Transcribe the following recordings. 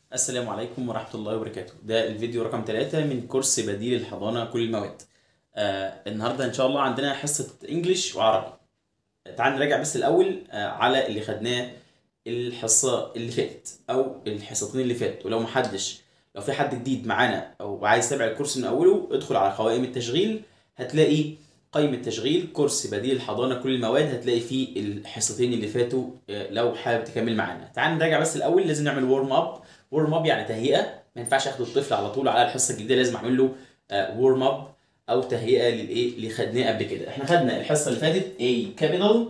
السلام عليكم ورحمة الله وبركاته ده الفيديو رقم 3 من كورس بديل الحضانة كل المواد آه النهاردة إن شاء الله عندنا حصة إنجليش وعربي تعال نراجع بس الأول آه على اللي خدناه الحصة اللي فاتت أو الحصتين اللي فاتت ولو محدش لو في حد جديد معانا أو عايز يتابع الكورس من أوله ادخل على قوائم التشغيل هتلاقي قائمة تشغيل كورس بديل الحضانة كل المواد هتلاقي فيه الحصتين اللي فاتوا آه، لو حابب تكمل معانا تعال نراجع بس الأول لازم نعمل ورم أب ورم اب يعني تهيئه ما ينفعش اخد الطفل على طول على الحصه الجديده لازم اعمل له ورم اب او تهيئه للايه اللي خدناه قبل كده احنا خدنا الحصه اللي فاتت A capital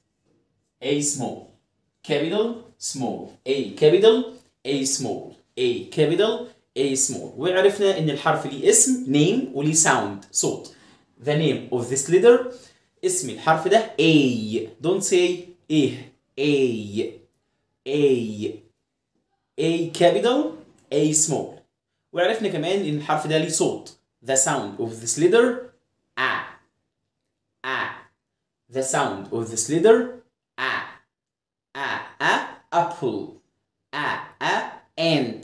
A small capital small A capital A small A capital A small وعرفنا ان الحرف ليه اسم name وليه sound صوت the name of this letter اسم الحرف ده A don't say ايه A A A capital A small وعرفنا كمان ان الحرف ده ليه صوت the sound of this letter A A the sound of this letter A A A apple A A ant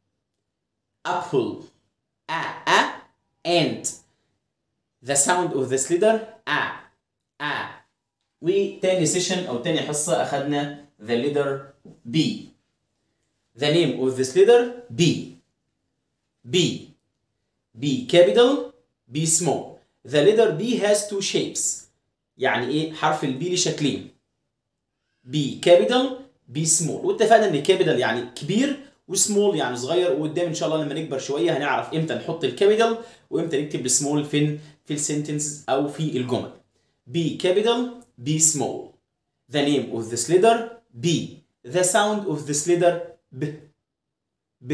apple A A ant the sound of this letter A A وتاني سيشن او تاني حصه اخدنا the letter B the name of this letter B. B. B capital B small. The letter B has two shapes. يعني ايه حرف البي ليه شكلين. B capital B small. واتفقنا ان capital يعني كبير وسمول يعني صغير وقدام ان شاء الله لما نكبر شويه هنعرف امتى نحط الكابيتال وامتى نكتب السمول فين في السنتنس او في الجمل. B capital B small. The name of this letter B. The sound of this letter ب ب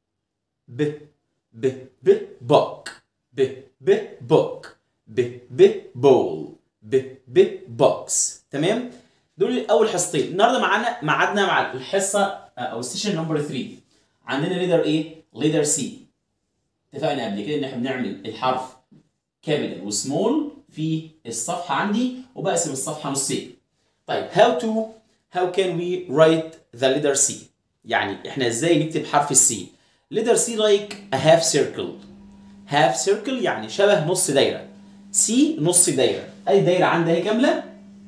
ب ب ب book ب ب book ب ب bowl ب ب box تمام دول اول حصتين النهارده معانا معادنا مع الحصه او السيشن نمبر 3 عندنا ليدر ايه ليدر سي اتفقنا قبل كده ان احنا بنعمل الحرف كابيتال وسمول في الصفحه عندي وبقسم الصفحه نصين طيب how to how can we write the letter C يعني احنا ازاي نكتب حرف السي letter C like a half circle half circle يعني شبه نص دايرة C نص دايرة اي دايرة عندها هي كاملة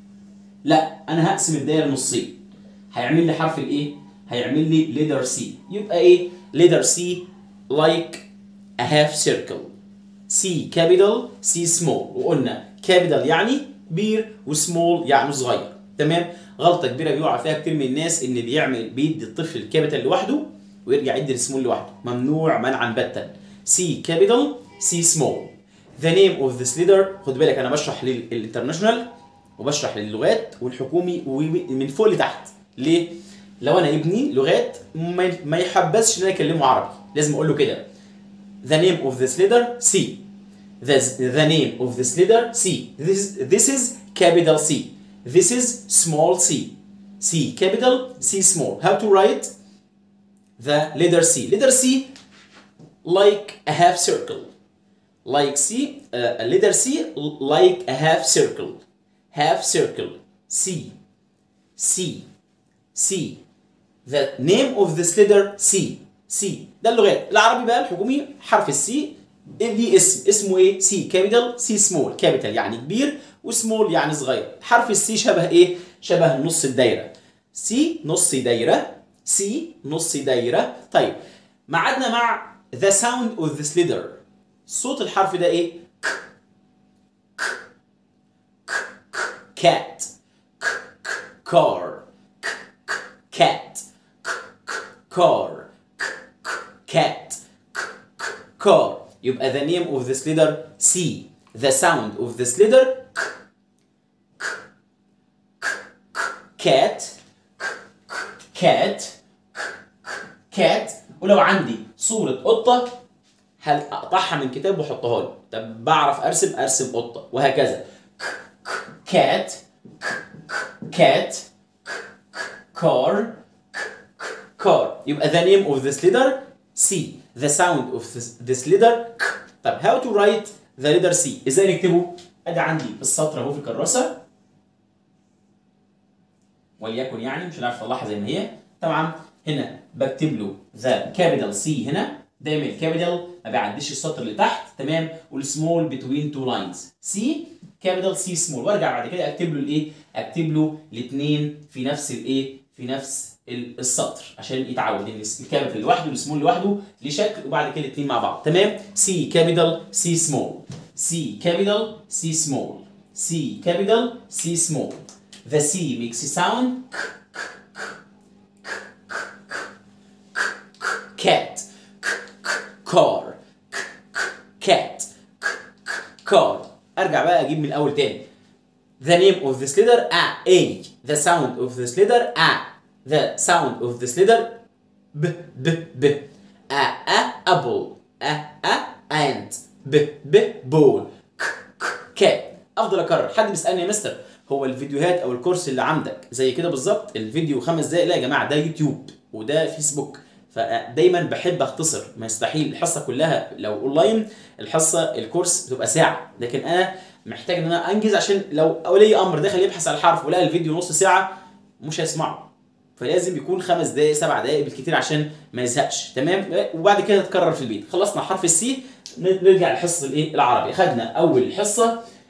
لا انا هقسم الدايرة نصين هيعمل لي حرف الايه هيعمل لي letter C يبقى ايه letter C like a half circle C capital C small وقلنا capital يعني كبير وسمول يعني صغير تمام غلطه كبيره بيقع فيها كتير من الناس ان بيعمل بيدي الطفل الكابيتال لوحده ويرجع يدي السمول لوحده ممنوع منعا باتا سي كابيتال سي سمول ذا نيم اوف ذس ليدر خد بالك انا بشرح للانترناشونال وبشرح للغات والحكومي ومن فوق لتحت ليه لو انا ابني لغات ما ما يحبسش ان انا اكلمه عربي لازم اقول له كده the name of this letter C the, the name of this letter C this, this is capital C This is small c. C capital, C small. How to write the letter C? Letter C like a half circle. Like C, uh, a letter C like a half circle. Half circle. C. C. C. The name of this letter C. C. ده اللغات. العربي بقى الحكومي حرف السي دي اسم اسمه ايه؟ سي كابيتال سي سمول كابيتال يعني كبير وسمول يعني صغير حرف السي شبه ايه شبه نص الدايره سي نص دايره سي نص دايره طيب معادنا مع the sound of this letter صوت الحرف ده ايه ك ك ك ك cat ك ك car ك ك cat ك ك car ك ك cat ك ك car يبقى the name of this letter C the sound of this letter cat cat cat ولو عندي صورة قطة هقطعها من كتاب واحطها له طب بعرف ارسم ارسم قطة وهكذا cat cat car car يبقى the name of this letter C the sound of this, this letter طب how to write the letter C ازاي نكتبه ادي عندي السطر اهو في الكراسة وليكن يعني مش هنعرف نطلعها زي ما هي طبعا هنا بكتب له ذا كابيتال سي هنا دايما الكابيتال ما بيعديش السطر اللي تحت تمام والسمول بتوين تو لاينز سي كابيتال سي سمول وارجع بعد كده اكتب له الايه اكتب له الاثنين في نفس الايه في نفس ال- السطر عشان يتعود ان الكابيتال لوحده والسمول لوحده ليه شكل وبعد كده الاثنين مع بعض تمام سي كابيتال سي سمول سي كابيتال سي سمول سي كابيتال سي سمول the C makes a sound cat car cat car ارجع بقى اجيب من الاول تاني the name of this letter a a the sound of this letter a the sound of this letter b b b a a apple a a ant b b ball k k cat افضل اكرر حد بيسالني يا مستر هو الفيديوهات او الكورس اللي عندك زي كده بالظبط الفيديو خمس دقايق لا يا جماعه ده يوتيوب وده فيسبوك فدايما بحب اختصر ما يستحيل الحصه كلها لو اونلاين الحصه الكورس بتبقى ساعه لكن انا محتاج ان انا انجز عشان لو ولي امر داخل يبحث على الحرف ولقى الفيديو نص ساعه مش هيسمعه فلازم يكون خمس دقائق سبع دقائق بالكتير عشان ما يزهقش تمام وبعد كده تكرر في البيت خلصنا حرف السي نرجع لحصه الايه العربي خدنا اول حصه